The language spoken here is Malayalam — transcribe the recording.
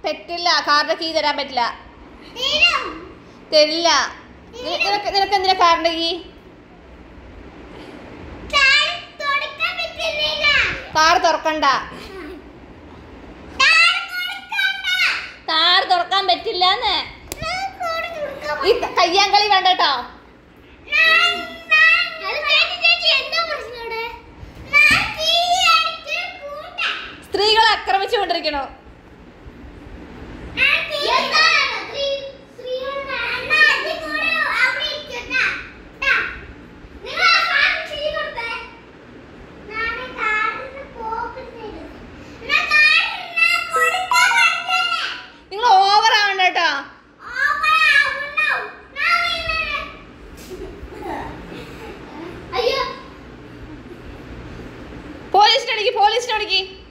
പറ്റില്ല കാറിന്റെ കീ തരാൻ പറ്റില്ല തരില്ല നിന- നിനക്ക് നിനക്ക് എന്തിനാ കാറിന്റെ കീ കാർ തുറക്കണ്ട കാർ തുറക്കാൻ പറ്റില്ല ഈ ക- കയ്യാങ്കളി വേണ്ട കേട്ടോ സ്ത്രീകളെ ആക്രമിച്ചുകൊണ്ടിരിക്കണു നിങ്ങൾ ഓവർ ആവണ്ട കേട്ടോ അയ്യോ പോലീസിനെ വിളിക്ക് പോലീസിനെ വിളിക്ക്